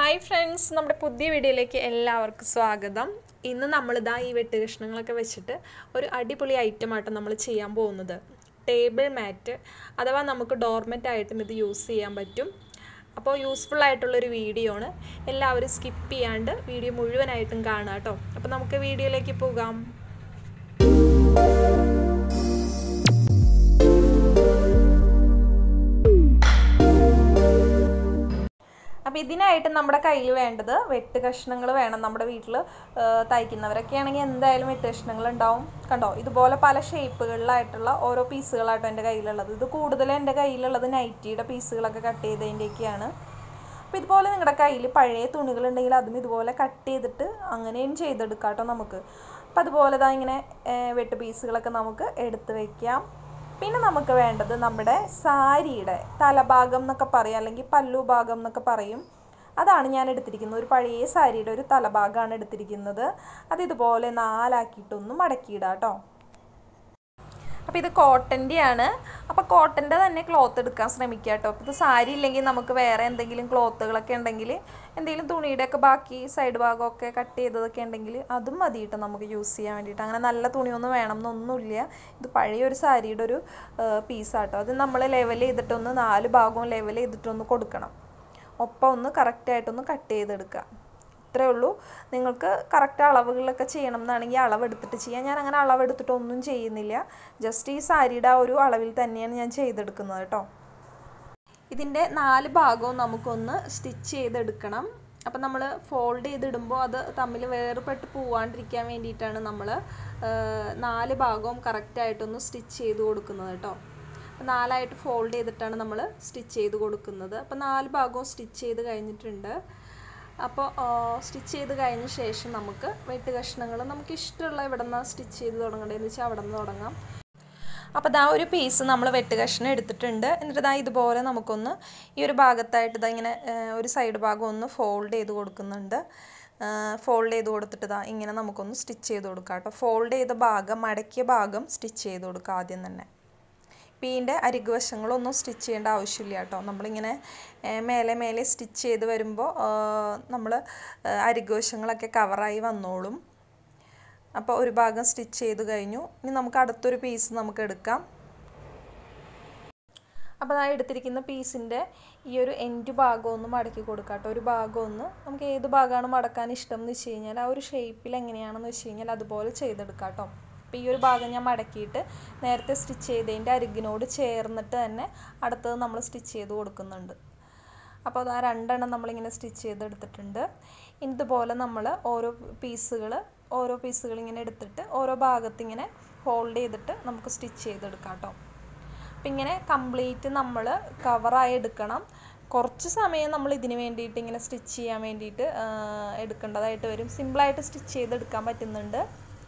hi friends നമ്മുടെ പുതിയ വീഡിയോയിലേക്ക് എല്ലാവർക്കും സ്വാഗതം ഇന്ന് നമ്മളിതാ ഈ വെട്ട് കഷ്ണങ്ങളൊക്കെ വെച്ചിട്ട് ഒരു അടിപൊളി ഐറ്റം ആയിട്ട് നമ്മൾ ചെയ്യാൻ പോകുന്നത് ടേബിൾ മാറ്റ് അഥവാ നമുക്ക് ഡോർമെറ്റ് ആയിട്ടും ഇത് യൂസ് ചെയ്യാൻ പറ്റും അപ്പോൾ യൂസ്ഫുൾ ആയിട്ടുള്ളൊരു വീഡിയോ ആണ് എല്ലാവരും സ്കിപ്പ് ചെയ്യാണ്ട് വീഡിയോ മുഴുവനായിട്ടും കാണുക കേട്ടോ അപ്പോൾ നമുക്ക് വീഡിയോയിലേക്ക് പോകാം അപ്പോൾ ഇതിനായിട്ട് നമ്മുടെ കയ്യിൽ വേണ്ടത് വെട്ട് കഷ്ണങ്ങൾ വേണം നമ്മുടെ വീട്ടിൽ തയ്ക്കുന്നവരൊക്കെ ആണെങ്കിൽ എന്തായാലും വെട്ട് കഷ്ണങ്ങൾ ഉണ്ടാവും കണ്ടോ ഇതുപോലെ പല ഷേപ്പുകളിലായിട്ടുള്ള ഓരോ പീസുകളായിട്ടോ എൻ്റെ കയ്യിലുള്ളത് ഇത് കൂടുതലും എൻ്റെ കയ്യിലുള്ളത് നൈറ്റിയുടെ പീസുകളൊക്കെ കട്ട് ചെയ്തതിൻ്റെയൊക്കെയാണ് അപ്പോൾ ഇതുപോലെ നിങ്ങളുടെ കയ്യിൽ പഴയ തുണികളുണ്ടെങ്കിൽ അതും ഇതുപോലെ കട്ട് ചെയ്തിട്ട് അങ്ങനെയും ചെയ്തെടുക്കാം കേട്ടോ നമുക്ക് അപ്പോൾ അതുപോലെ തന്നെ ഇങ്ങനെ വെട്ട് പീസുകളൊക്കെ നമുക്ക് എടുത്ത് വയ്ക്കാം പിന്നെ നമുക്ക് വേണ്ടത് നമ്മുടെ സാരിയുടെ തലഭാഗം എന്നൊക്കെ പറയും അല്ലെങ്കിൽ പല്ലു ഭാഗം എന്നൊക്കെ പറയും അതാണ് ഞാൻ എടുത്തിരിക്കുന്നത് ഒരു പഴയ സാരിയുടെ ഒരു തലഭാഗമാണ് എടുത്തിരിക്കുന്നത് അത് ഇതുപോലെ നാലാക്കിയിട്ടൊന്ന് മടക്കിയിടാം കേട്ടോ അപ്പോൾ ഇത് കോട്ടൻ്റെയാണ് അപ്പോൾ കോട്ടൻ്റെ തന്നെ ക്ലോത്ത് എടുക്കാൻ ശ്രമിക്കുക കേട്ടോ അപ്പോൾ ഇത് സാരി ഇല്ലെങ്കിൽ നമുക്ക് വേറെ എന്തെങ്കിലും ക്ലോത്തുകളൊക്കെ ഉണ്ടെങ്കിൽ എന്തെങ്കിലും തുണിയുടെ ഒക്കെ ബാക്കി സൈഡ് ഭാഗമൊക്കെ കട്ട് ചെയ്തതൊക്കെ ഉണ്ടെങ്കിൽ അതും മതിയിട്ട് നമുക്ക് യൂസ് ചെയ്യാൻ വേണ്ടിയിട്ട് അങ്ങനെ നല്ല തുണിയൊന്നും വേണം എന്നൊന്നുമില്ല ഇത് പഴയ ഒരു സാരിയുടെ ഒരു പീസാട്ടോ അത് നമ്മൾ ലെവൽ ചെയ്തിട്ടൊന്ന് നാല് ഭാഗവും ലെവൽ ചെയ്തിട്ടൊന്ന് കൊടുക്കണം ഒപ്പം ഒന്ന് കറക്റ്റായിട്ടൊന്ന് കട്ട് ചെയ്തെടുക്കുക ഇത്രേ ഉള്ളൂ നിങ്ങൾക്ക് കറക്റ്റ് അളവുകളിലൊക്കെ ചെയ്യണം എന്നാണെങ്കിൽ അളവെടുത്തിട്ട് ചെയ്യാം ഞാൻ അങ്ങനെ അളവെടുത്തിട്ടൊന്നും ചെയ്യുന്നില്ല ജസ്റ്റ് ഈ സാരിയുടെ ആ ഒരു അളവിൽ തന്നെയാണ് ഞാൻ ചെയ്തെടുക്കുന്നത് കേട്ടോ ഇതിൻ്റെ നാല് ഭാഗവും നമുക്കൊന്ന് സ്റ്റിച്ച് ചെയ്തെടുക്കണം അപ്പം നമ്മൾ ഫോൾഡ് ചെയ്തിടുമ്പോൾ അത് തമ്മിൽ വേർപെട്ട് പോവാണ്ടിരിക്കാൻ വേണ്ടിയിട്ടാണ് നമ്മൾ നാല് ഭാഗവും കറക്റ്റായിട്ടൊന്ന് സ്റ്റിച്ച് ചെയ്ത് കൊടുക്കുന്നത് കേട്ടോ നാലായിട്ട് ഫോൾഡ് ചെയ്തിട്ടാണ് നമ്മൾ സ്റ്റിച്ച് ചെയ്ത് കൊടുക്കുന്നത് അപ്പോൾ നാല് ഭാഗവും സ്റ്റിച്ച് ചെയ്ത് കഴിഞ്ഞിട്ടുണ്ട് അപ്പോൾ സ്റ്റിച്ച് ചെയ്ത് കഴിഞ്ഞ ശേഷം നമുക്ക് വെട്ട് കഷ്ണങ്ങൾ നമുക്ക് ഇഷ്ടമുള്ള എവിടെ നിന്നാണ് സ്റ്റിച്ച് ചെയ്ത് തുടങ്ങേണ്ടതെന്ന് വെച്ചാൽ അവിടെ നിന്ന് തുടങ്ങാം അപ്പോൾ ഇതാ ഒരു പീസ് നമ്മൾ വെട്ട് കഷ്ണം എടുത്തിട്ടുണ്ട് എന്നിട്ട് ഇതാ ഇതുപോലെ നമുക്കൊന്ന് ഈ ഒരു ഭാഗത്തായിട്ട് ഇതാ ഇങ്ങനെ ഒരു സൈഡ് ഭാഗം ഒന്ന് ഫോൾഡ് ചെയ്ത് കൊടുക്കുന്നുണ്ട് ഫോൾഡ് ചെയ്ത് കൊടുത്തിട്ട് ഇതാ ഇങ്ങനെ നമുക്കൊന്ന് സ്റ്റിച്ച് ചെയ്ത് കൊടുക്കാം കേട്ടോ ഫോൾഡ് ചെയ്ത ഭാഗം മടക്കിയ ഭാഗം സ്റ്റിച്ച് ചെയ്ത് കൊടുക്കുക ആദ്യം തന്നെ പീൻ്റെ അരികുവശങ്ങളൊന്നും സ്റ്റിച്ച് ചെയ്യേണ്ട ആവശ്യമില്ല കേട്ടോ നമ്മളിങ്ങനെ മേലെ മേലെ സ്റ്റിച്ച് ചെയ്ത് വരുമ്പോൾ നമ്മൾ അരികുവശങ്ങളൊക്കെ കവറായി വന്നോളും അപ്പോൾ ഒരു ഭാഗം സ്റ്റിച്ച് ചെയ്ത് കഴിഞ്ഞു ഇനി നമുക്ക് അടുത്തൊരു പീസ് നമുക്ക് എടുക്കാം അപ്പോൾ ഞാൻ എടുത്തിരിക്കുന്ന പീസിൻ്റെ ഈ ഒരു എൻഡ് ഭാഗം ഒന്ന് മടക്കി കൊടുക്കാം കേട്ടോ ഒരു ഭാഗം ഒന്ന് നമുക്ക് ഏത് ഭാഗമാണ് മടക്കാൻ ഇഷ്ടം എന്ന് വെച്ച് കഴിഞ്ഞാൽ ആ ഒരു ഷേപ്പിൽ എങ്ങനെയാണെന്ന് വെച്ച് കഴിഞ്ഞാൽ അതുപോലെ ചെയ്തെടുക്കാം കേട്ടോ അപ്പോൾ ഈ ഒരു ഭാഗം ഞാൻ മടക്കിയിട്ട് നേരത്തെ സ്റ്റിച്ച് ചെയ്തതിൻ്റെ അരികിനോട് ചേർന്നിട്ട് തന്നെ അടുത്തത് നമ്മൾ സ്റ്റിച്ച് ചെയ്ത് കൊടുക്കുന്നുണ്ട് അപ്പോൾ അത് ആ രണ്ടെണ്ണം നമ്മളിങ്ങനെ സ്റ്റിച്ച് ചെയ്തെടുത്തിട്ടുണ്ട് ഇതുപോലെ നമ്മൾ ഓരോ പീസുകൾ ഓരോ പീസുകൾ ഇങ്ങനെ എടുത്തിട്ട് ഓരോ ഭാഗത്ത് ഇങ്ങനെ ഫോൾഡ് ചെയ്തിട്ട് നമുക്ക് സ്റ്റിച്ച് ചെയ്തെടുക്കാം കേട്ടോ അപ്പം ഇങ്ങനെ കംപ്ലീറ്റ് നമ്മൾ കവറായി എടുക്കണം കുറച്ച് സമയം നമ്മൾ ഇതിന് വേണ്ടിയിട്ട് ഇങ്ങനെ സ്റ്റിച്ച് ചെയ്യാൻ വേണ്ടിയിട്ട് എടുക്കേണ്ടതായിട്ട് വരും സിമ്പിളായിട്ട് സ്റ്റിച്ച് ചെയ്തെടുക്കാൻ പറ്റുന്നുണ്ട്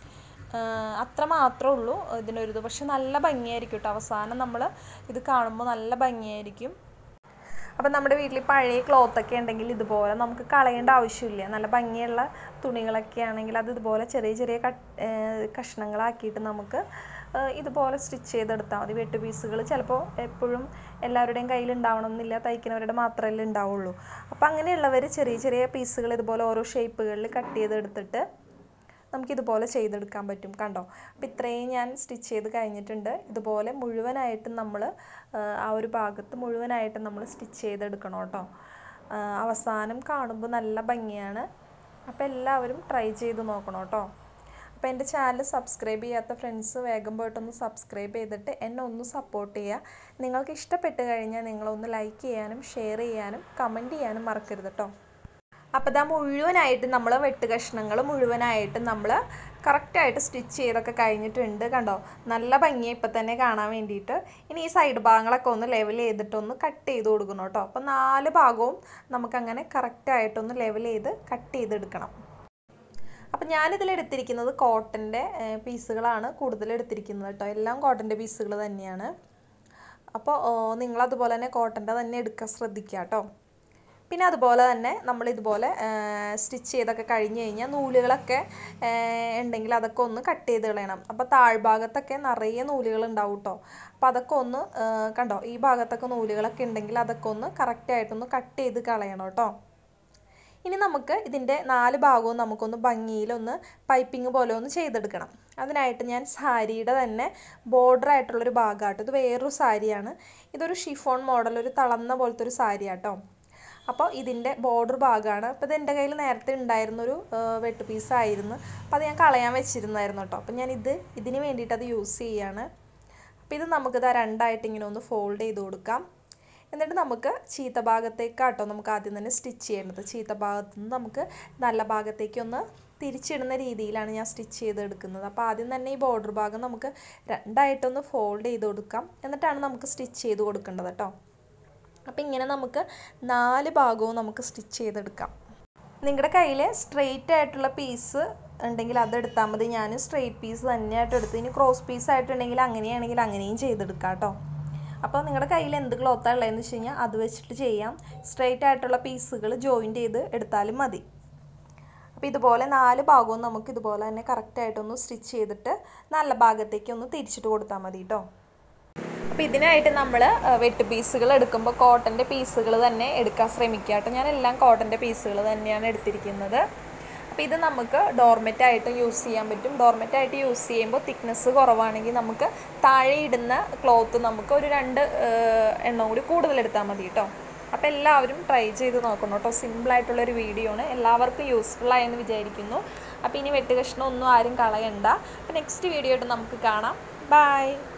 അത്ര മാത്രമേ ഉള്ളൂ ഇതിനൊരിത് പക്ഷെ നല്ല ഭംഗിയായിരിക്കും കേട്ടോ അവസാനം നമ്മൾ ഇത് കാണുമ്പോൾ നല്ല ഭംഗിയായിരിക്കും അപ്പം നമ്മുടെ വീട്ടിൽ പഴയ ക്ലോത്തൊക്കെ ഉണ്ടെങ്കിൽ ഇതുപോലെ നമുക്ക് കളയേണ്ട ആവശ്യമില്ല നല്ല ഭംഗിയുള്ള തുണികളൊക്കെ ആണെങ്കിൽ അത് ഇതുപോലെ ചെറിയ ചെറിയ കട്ട് കഷ്ണങ്ങളാക്കിയിട്ട് നമുക്ക് ഇതുപോലെ സ്റ്റിച്ച് ചെയ്തെടുത്താൽ മതി വെട്ട് പീസുകൾ ചിലപ്പോൾ എപ്പോഴും എല്ലാവരുടെയും കയ്യിൽ ഉണ്ടാവണമെന്നില്ല തയ്ക്കുന്നവരുടെ മാത്രമല്ലേ ഉണ്ടാവുള്ളൂ അപ്പോൾ അങ്ങനെയുള്ളവർ ചെറിയ ചെറിയ പീസുകൾ ഇതുപോലെ ഓരോ ഷേപ്പുകളിൽ കട്ട് ചെയ്തെടുത്തിട്ട് നമുക്കിതുപോലെ ചെയ്തെടുക്കാൻ പറ്റും കണ്ടോ അപ്പം ഇത്രയും ഞാൻ സ്റ്റിച്ച് ചെയ്ത് കഴിഞ്ഞിട്ടുണ്ട് ഇതുപോലെ മുഴുവനായിട്ടും നമ്മൾ ആ ഒരു ഭാഗത്ത് മുഴുവനായിട്ടും നമ്മൾ സ്റ്റിച്ച് ചെയ്തെടുക്കണം കേട്ടോ അവസാനം കാണുമ്പോൾ നല്ല ഭംഗിയാണ് അപ്പോൾ എല്ലാവരും ട്രൈ ചെയ്ത് നോക്കണം കേട്ടോ അപ്പോൾ എൻ്റെ ചാനൽ സബ്സ്ക്രൈബ് ചെയ്യാത്ത ഫ്രണ്ട്സ് വേഗം പോയിട്ടൊന്ന് സബ്സ്ക്രൈബ് ചെയ്തിട്ട് എന്നെ ഒന്ന് സപ്പോർട്ട് ചെയ്യുക നിങ്ങൾക്ക് ഇഷ്ടപ്പെട്ട് കഴിഞ്ഞാൽ നിങ്ങളൊന്ന് ലൈക്ക് ചെയ്യാനും ഷെയർ ചെയ്യാനും കമൻറ്റ് ചെയ്യാനും മറക്കരുത് കേട്ടോ അപ്പോൾ ഇതാ മുഴുവനായിട്ട് നമ്മൾ വെട്ട് കഷ്ണങ്ങൾ മുഴുവനായിട്ട് നമ്മൾ കറക്റ്റായിട്ട് സ്റ്റിച്ച് ചെയ്തൊക്കെ കഴിഞ്ഞിട്ടുണ്ട് കണ്ടോ നല്ല ഭംഗിയാണ് ഇപ്പം തന്നെ കാണാൻ വേണ്ടിയിട്ട് ഇനി ഈ സൈഡ് ഭാഗങ്ങളൊക്കെ ഒന്ന് ലെവൽ ചെയ്തിട്ടൊന്ന് കട്ട് ചെയ്ത് കൊടുക്കണം കേട്ടോ അപ്പോൾ നാല് ഭാഗവും നമുക്കങ്ങനെ കറക്റ്റായിട്ടൊന്ന് ലെവൽ ചെയ്ത് കട്ട് ചെയ്തെടുക്കണം അപ്പം ഞാനിതിൽ എടുത്തിരിക്കുന്നത് കോട്ടൻ്റെ പീസുകളാണ് കൂടുതൽ എടുത്തിരിക്കുന്നത് കേട്ടോ എല്ലാം കോട്ടൻ്റെ പീസുകൾ തന്നെയാണ് അപ്പോൾ നിങ്ങളതുപോലെ തന്നെ കോട്ടൻ്റെ തന്നെ എടുക്കാൻ ശ്രദ്ധിക്കുക കേട്ടോ പിന്നെ അതുപോലെ തന്നെ നമ്മൾ ഇതുപോലെ സ്റ്റിച്ച് ചെയ്തൊക്കെ കഴിഞ്ഞ് കഴിഞ്ഞാൽ നൂലുകളൊക്കെ ഉണ്ടെങ്കിൽ അതൊക്കെ ഒന്ന് കട്ട് ചെയ്ത് കളയണം അപ്പോൾ താഴ്ഭാഗത്തൊക്കെ നിറയെ നൂലുകൾ ഉണ്ടാവും കേട്ടോ അപ്പോൾ അതൊക്കെ ഒന്ന് കണ്ടോ ഈ ഭാഗത്തൊക്കെ നൂലുകളൊക്കെ ഉണ്ടെങ്കിൽ അതൊക്കെ ഒന്ന് കറക്റ്റായിട്ടൊന്ന് കട്ട് ചെയ്ത് കളയണം കേട്ടോ ഇനി നമുക്ക് ഇതിൻ്റെ നാല് ഭാഗവും നമുക്കൊന്ന് ഭംഗിയിലൊന്ന് പൈപ്പിംഗ് പോലെ ഒന്ന് ചെയ്തെടുക്കണം അതിനായിട്ട് ഞാൻ സാരിയുടെ തന്നെ ബോർഡർ ആയിട്ടുള്ളൊരു ഭാഗമാട്ടോ ഇത് വേറൊരു സാരിയാണ് ഇതൊരു ഷിഫോൺ മോഡൽ ഒരു തളർന്ന പോലത്തെ ഒരു സാരി ആട്ടോ അപ്പോൾ ഇതിൻ്റെ ബോർഡർ ഭാഗമാണ് അപ്പോൾ ഇത് എൻ്റെ കയ്യിൽ നേരത്തെ ഉണ്ടായിരുന്നൊരു വെട്ട് പീസായിരുന്നു അപ്പോൾ അത് ഞാൻ കളയാൻ വെച്ചിരുന്നായിരുന്നു കേട്ടോ അപ്പോൾ ഞാൻ ഇത് ഇതിന് വേണ്ടിയിട്ട് അത് യൂസ് ചെയ്യാണ് അപ്പോൾ ഇത് നമുക്കിത് രണ്ടായിട്ട് ഇങ്ങനെ ഒന്ന് ഫോൾഡ് ചെയ്ത് കൊടുക്കാം എന്നിട്ട് നമുക്ക് ചീത്ത ഭാഗത്തേക്കാട്ടോ നമുക്ക് ആദ്യം തന്നെ സ്റ്റിച്ച് ചെയ്യേണ്ടത് ചീത്ത ഭാഗത്തു നിന്ന് നമുക്ക് നല്ല ഭാഗത്തേക്ക് ഒന്ന് തിരിച്ചിടുന്ന രീതിയിലാണ് ഞാൻ സ്റ്റിച്ച് ചെയ്തെടുക്കുന്നത് അപ്പോൾ ആദ്യം തന്നെ ഈ ബോർഡർ ഭാഗം നമുക്ക് രണ്ടായിട്ടൊന്ന് ഫോൾഡ് ചെയ്ത് കൊടുക്കാം എന്നിട്ടാണ് നമുക്ക് സ്റ്റിച്ച് ചെയ്ത് കൊടുക്കേണ്ടത് കേട്ടോ അപ്പോൾ ഇങ്ങനെ നമുക്ക് നാല് ഭാഗവും നമുക്ക് സ്റ്റിച്ച് ചെയ്തെടുക്കാം നിങ്ങളുടെ കയ്യിൽ സ്ട്രെയിറ്റ് ആയിട്ടുള്ള പീസ് ഉണ്ടെങ്കിൽ അത് എടുത്താൽ മതി ഞാൻ സ്ട്രെയിറ്റ് പീസ് തന്നെയായിട്ട് എടുത്ത് ഇനി ക്രോസ് പീസ് ആയിട്ടുണ്ടെങ്കിൽ അങ്ങനെയാണെങ്കിൽ അങ്ങനെയും ചെയ്തെടുക്കാം കേട്ടോ അപ്പോൾ നിങ്ങളുടെ കയ്യിൽ എന്ത് ക്ലോത്താണ് ഉള്ളതെന്ന് വെച്ച് കഴിഞ്ഞാൽ അത് വെച്ചിട്ട് ചെയ്യാം സ്ട്രെയിറ്റ് ആയിട്ടുള്ള പീസുകൾ ജോയിൻറ്റ് ചെയ്ത് എടുത്താലും മതി അപ്പോൾ ഇതുപോലെ നാല് ഭാഗവും നമുക്ക് ഇതുപോലെ തന്നെ കറക്റ്റായിട്ടൊന്ന് സ്റ്റിച്ച് ചെയ്തിട്ട് നല്ല ഭാഗത്തേക്ക് ഒന്ന് തിരിച്ചിട്ട് കൊടുത്താൽ മതി കേട്ടോ അപ്പോൾ ഇതിനായിട്ട് നമ്മൾ വെട്ട് പീസുകൾ എടുക്കുമ്പോൾ കോട്ടൻ്റെ പീസുകൾ തന്നെ എടുക്കാൻ ശ്രമിക്കുക കേട്ടോ ഞാൻ എല്ലാം കോട്ടൻ്റെ പീസുകൾ തന്നെയാണ് എടുത്തിരിക്കുന്നത് അപ്പോൾ ഇത് നമുക്ക് ഡോർമെറ്റ് ആയിട്ട് യൂസ് ചെയ്യാൻ പറ്റും ഡോർമെറ്റ് ആയിട്ട് യൂസ് ചെയ്യുമ്പോൾ തിക്നെസ് കുറവാണെങ്കിൽ നമുക്ക് താഴെ ഇടുന്ന ക്ലോത്ത് നമുക്ക് ഒരു രണ്ട് എണ്ണം കൂടി കൂടുതൽ എടുത്താൽ മതി കേട്ടോ അപ്പോൾ എല്ലാവരും ട്രൈ ചെയ്ത് നോക്കണം കേട്ടോ സിമ്പിളായിട്ടുള്ളൊരു വീഡിയോ ആണ് എല്ലാവർക്കും യൂസ്ഫുൾ ആയെന്ന് വിചാരിക്കുന്നു അപ്പോൾ ഇനി വെട്ടുകഷ്ണം ഒന്നും ആരും കളയണ്ട അപ്പോൾ നെക്സ്റ്റ് വീഡിയോ ആയിട്ട് നമുക്ക് കാണാം ബൈ